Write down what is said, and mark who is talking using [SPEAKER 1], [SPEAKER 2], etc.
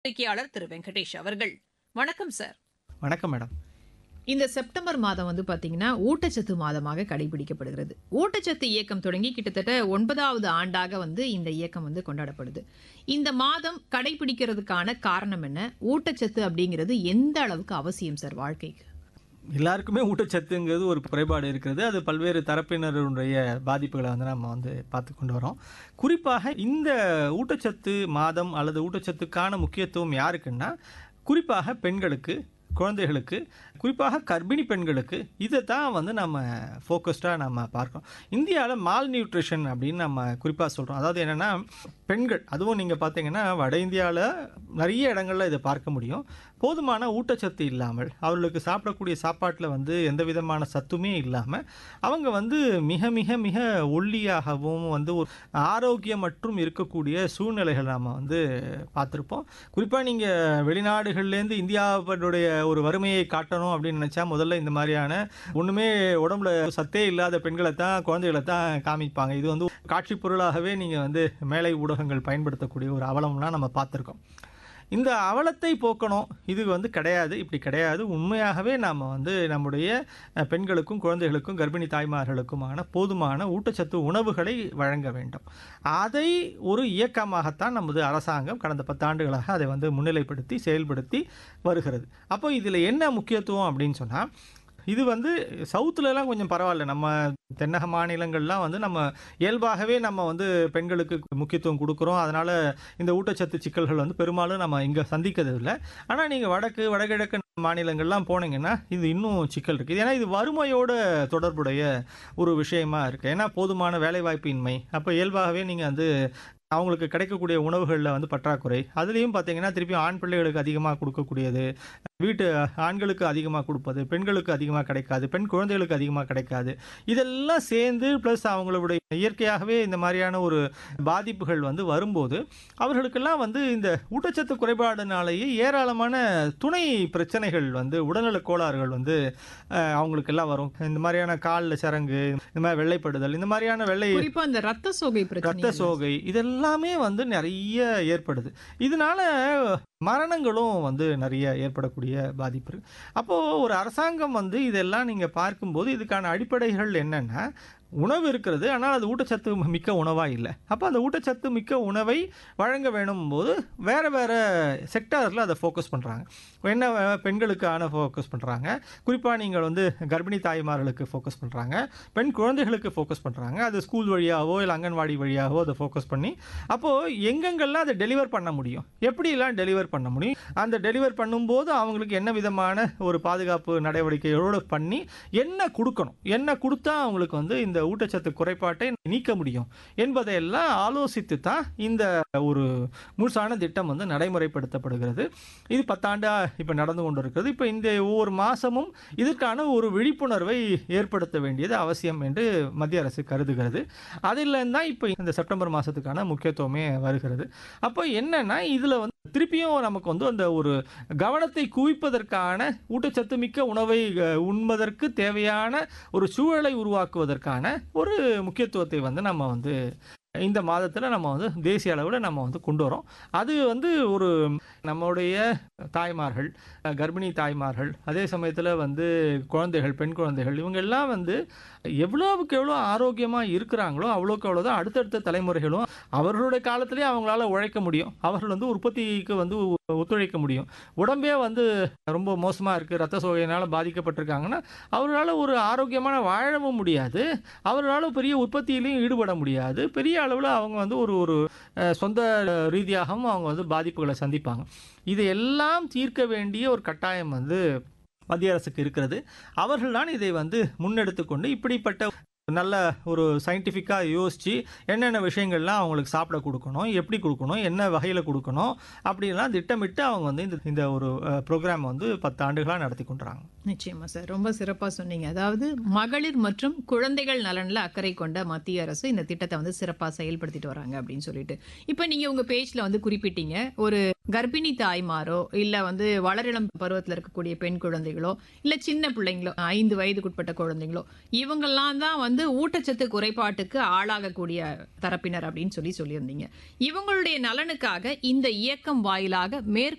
[SPEAKER 1] பத்திரிகையாளர் திரு வெங்கடேஷ் அவர்கள் வணக்கம் சார்
[SPEAKER 2] வணக்கம் மேடம்
[SPEAKER 3] இந்த செப்டம்பர் மாதம் வந்து பாத்தீங்கன்னா ஊட்டச்சத்து மாதமாக கடைபிடிக்கப்படுகிறது ஊட்டச்சத்து இயக்கம் தொடங்கி கிட்டத்தட்ட ஒன்பதாவது ஆண்டாக வந்து இந்த இயக்கம் வந்து கொண்டாடப்படுது இந்த மாதம் கடைபிடிக்கிறதுக்கான காரணம் என்ன ஊட்டச்சத்து அப்படிங்கிறது எந்த அளவுக்கு அவசியம் சார் வாழ்க்கைக்கு
[SPEAKER 2] எல்லாருக்குமே ஊட்டச்சத்துங்கிறது ஒரு குறைபாடு இருக்கிறது அது பல்வேறு தரப்பினருடைய பாதிப்புகளை வந்து நம்ம வந்து பார்த்து கொண்டு வரோம் குறிப்பாக இந்த ஊட்டச்சத்து மாதம் அல்லது ஊட்டச்சத்துக்கான முக்கியத்துவம் யாருக்குன்னா குறிப்பாக பெண்களுக்கு குழந்தைகளுக்கு குறிப்பாக கர்ப்பிணி பெண்களுக்கு இதை தான் வந்து நம்ம ஃபோக்கஸ்டாக நம்ம பார்க்கணும் இந்தியாவில் மால் நியூட்ரிஷன் அப்படின்னு நம்ம குறிப்பாக சொல்கிறோம் அதாவது என்னென்னா பெண்கள் அதுவும் நீங்கள் பார்த்தீங்கன்னா வட இந்தியாவில் நிறைய இடங்களில் இதை பார்க்க முடியும் போதுமான ஊட்டச்சத்து இல்லாமல் அவர்களுக்கு சாப்பிடக்கூடிய சாப்பாட்டில் வந்து எந்த விதமான சத்துமே இல்லாமல் அவங்க வந்து மிக மிக மிக ஒல்லியாகவும் வந்து ஒரு ஆரோக்கியம் மற்றும் இருக்கக்கூடிய சூழ்நிலைகள் நாம் வந்து பார்த்துருப்போம் குறிப்பாக நீங்கள் வெளிநாடுகள்லேருந்து இந்தியாவுடைய ஒரு வறுமையை காட்டணும் அப்படின்னு நினச்சா முதல்ல இந்த மாதிரியான ஒன்றுமே உடம்புல சத்தே இல்லாத பெண்களை தான் குழந்தைகளை தான் காமிப்பாங்க இது வந்து காட்சி பொருளாகவே நீங்கள் வந்து மேலை ஊடகங்கள் பயன்படுத்தக்கூடிய ஒரு அவலம்லாம் நம்ம பார்த்துருக்கோம் இந்த அவலத்தை போக்கணும் இது வந்து கிடையாது இப்படி கிடையாது உண்மையாகவே நாம் வந்து நம்முடைய அஹ், பெண்களுக்கும் குழந்தைகளுக்கும் கர்ப்பிணி தாய்மார்களுக்குமான போதுமான ஊட்டச்சத்து உணவுகளை வழங்க வேண்டும் அதை ஒரு இயக்கமாகத்தான் நமது அரசாங்கம் கடந்த பத்தாண்டுகளாக அதை வந்து முன்னிலைப்படுத்தி செயல்படுத்தி வருகிறது அப்போ இதில் என்ன முக்கியத்துவம் அப்படின்னு சொன்னால் இது வந்து சவுத்துலலாம் கொஞ்சம் பரவாயில்ல நம்ம தென்னக மாநிலங்கள்லாம் வந்து நம்ம இயல்பாகவே நம்ம வந்து பெண்களுக்கு முக்கியத்துவம் கொடுக்குறோம் அதனால் இந்த ஊட்டச்சத்து சிக்கல்கள் வந்து பெரும்பாலும் நம்ம இங்கே சந்திக்கிறது இல்லை ஆனால் நீங்கள் வடக்கு வடகிழக்கு மாநிலங்கள்லாம் போனீங்கன்னா இது இன்னும் சிக்கல் இருக்குது ஏன்னா இது வறுமையோட தொடர்புடைய ஒரு விஷயமா இருக்குது ஏன்னா போதுமான வேலைவாய்ப்பின்மை அப்போ இயல்பாகவே நீங்கள் வந்து அவங்களுக்கு கிடைக்கக்கூடிய உணவுகளில் வந்து பற்றாக்குறை அதுலேயும் பார்த்தீங்கன்னா திருப்பி ஆண் பிள்ளைகளுக்கு அதிகமாக கொடுக்கக்கூடியது வீட்டு ஆண்களுக்கு அதிகமாக கொடுப்பது பெண்களுக்கு அதிகமாக கிடைக்காது பெண் குழந்தைகளுக்கு அதிகமாக கிடைக்காது இதெல்லாம் சேர்ந்து ப்ளஸ் அவங்களுடைய இயற்கையாகவே இந்த மாதிரியான ஒரு பாதிப்புகள் வந்து வரும்போது அவர்களுக்கெல்லாம் வந்து இந்த ஊட்டச்சத்து குறைபாடுனாலேயே ஏராளமான துணை பிரச்சனைகள் வந்து உடல்நல கோளாறுகள் வந்து அஹ், அவங்களுக்கெல்லாம் வரும் இந்த மாதிரியான காலில் சரங்கு இந்த மாதிரி வெள்ளைப்படுதல் இந்த மாதிரியான வெள்ளை
[SPEAKER 3] குறிப்பா இந்த ரத்த சோகை
[SPEAKER 2] ரத்த
[SPEAKER 3] பிரச்சனை
[SPEAKER 2] சோகை இதெல்லாமே வந்து நிறைய ஏற்படுது இதனால மரணங்களும் வந்து நிறைய ஏற்படக்கூடிய பாதிப்பு இருக்கு அப்போது ஒரு அரசாங்கம் வந்து இதெல்லாம் நீங்கள் பார்க்கும்போது இதுக்கான அடிப்படைகள் என்னென்னா உணவு இருக்கிறது ஆனால் அது ஊட்டச்சத்து மிக்க உணவாக இல்லை அப்போ அந்த ஊட்டச்சத்து மிக்க உணவை வழங்க வேணும் போது வேறு வேறு செக்டாரில் அதை ஃபோக்கஸ் பண்ணுறாங்க என்ன அஹ், பெண்களுக்கான ஃபோக்கஸ் பண்ணுறாங்க குறிப்பாக நீங்கள் வந்து கர்ப்பிணி தாய்மார்களுக்கு ஃபோக்கஸ் பண்ணுறாங்க பெண் குழந்தைகளுக்கு ஃபோக்கஸ் பண்ணுறாங்க அது ஸ்கூல் வழியாகவோ இல்லை அங்கன்வாடி வழியாகவோ அதை ஃபோக்கஸ் பண்ணி அப்போது எங்கெங்கெல்லாம் அதை டெலிவர் பண்ண முடியும் எப்படிலாம் டெலிவர் பண்ண முடியும் அந்த டெலிவர் பண்ணும்போது அவங்களுக்கு என்ன விதமான ஒரு பாதுகாப்பு நடவடிக்கைகளோடு பண்ணி என்ன கொடுக்கணும் என்ன கொடுத்தா அவங்களுக்கு வந்து இந்த ஊட்டச்சத்து குறைபாட்டை நீக்க முடியும் என்பதையெல்லாம் ஆலோசித்து தான் இந்த ஒரு முழுசான திட்டம் வந்து நடைமுறைப்படுத்தப்படுகிறது இது பத்தாண்டா இப்போ நடந்து கொண்டு இருக்கிறது இப்போ இந்த ஒவ்வொரு மாதமும் இதற்கான ஒரு விழிப்புணர்வை ஏற்படுத்த வேண்டியது அவசியம் என்று மத்திய அரசு கருதுகிறது அதில் தான் இப்போ இந்த செப்டம்பர் மாதத்துக்கான முக்கியத்துவமே வருகிறது அப்போ என்னன்னா இதில் வந்து திருப்பியும் நமக்கு வந்து அந்த ஒரு கவனத்தை குவிப்பதற்கான ஊட்டச்சத்து மிக்க உணவை அஹ், உண்பதற்கு தேவையான ஒரு சூழலை உருவாக்குவதற்கான ஒரு முக்கியத்துவத்தை வந்து நம்ம வந்து இந்த மாதத்தில் நம்ம வந்து தேசிய அளவில் நம்ம வந்து கொண்டு வரோம் அது வந்து ஒரு நம்முடைய தாய்மார்கள் அஹ், கர்ப்பிணி தாய்மார்கள் அதே சமயத்தில் வந்து குழந்தைகள் பெண் குழந்தைகள் இவங்க எல்லாம் வந்து எவ்வளோவுக்கு எவ்வளோ ஆரோக்கியமாக இருக்கிறாங்களோ அவ்வளோக்கு அவ்வளோ தான் அடுத்தடுத்த தலைமுறைகளும் அவர்களுடைய காலத்திலே அவங்களால உழைக்க முடியும் அவர்கள் வந்து உற்பத்திக்கு வந்து ஒ- ஒத்துழைக்க முடியும் உடம்பே வந்து ரொம்ப மோசமாக இருக்குது ரத்த சோகையினால் பாதிக்கப்பட்டிருக்காங்கன்னா அவர்களால் ஒரு ஆரோக்கியமான வாழவும் முடியாது அவர்களால் பெரிய உற்பத்தியிலையும் ஈடுபட முடியாது பெரிய அளவில் அவங்க வந்து ஒரு ஒரு அஹ், சொந்த ரீதியாகவும் அவங்க வந்து பாதிப்புகளை சந்திப்பாங்க இது எல்லாம் தீர்க்க வேண்டிய ஒரு கட்டாயம் வந்து மத்திய அரசுக்கு இருக்கிறது அவர்கள்தான் இதை வந்து முன்னெடுத்து கொண்டு இப்படிப்பட்ட நல்ல ஒரு சயின்டிஃபிக்காக யோசித்து என்னென்ன விஷயங்கள்லாம் அவங்களுக்கு சாப்பிட கொடுக்கணும் எப்படி கொடுக்கணும் என்ன வகையில் கொடுக்கணும் அப்படின்லாம் திட்டமிட்டு அவங்க வந்து இந்த இந்த ஒரு ப்ரோக்ராம் வந்து பத்து ஆண்டுகளாக நடத்தி கொண்டுறாங்க
[SPEAKER 3] நிச்சயமா சார் ரொம்ப சிறப்பா சொன்னீங்க அதாவது மகளிர் மற்றும் குழந்தைகள் நலன்ல அக்கறை கொண்ட மத்திய அரசு இந்த திட்டத்தை வந்து சிறப்பா செயல்படுத்திட்டு வராங்க அப்படின்னு சொல்லிட்டு இப்போ நீங்க உங்க பேஜ்ல வந்து குறிப்பிட்டீங்க ஒரு கர்ப்பிணி தாய்மாரோ இல்ல வந்து வளரிளம் பருவத்துல இருக்கக்கூடிய பெண் குழந்தைகளோ இல்ல சின்ன பிள்ளைங்களோ ஐந்து வயதுக்குட்பட்ட குழந்தைங்களோ இவங்கெல்லாம் தான் வந்து ஊட்டச்சத்து குறைபாட்டுக்கு ஆளாகக்கூடிய தரப்பினர் அப்படின்னு சொல்லி சொல்லியிருந்தீங்க இவங்களுடைய நலனுக்காக இந்த இயக்கம் வாயிலாக மேற்கொள்ள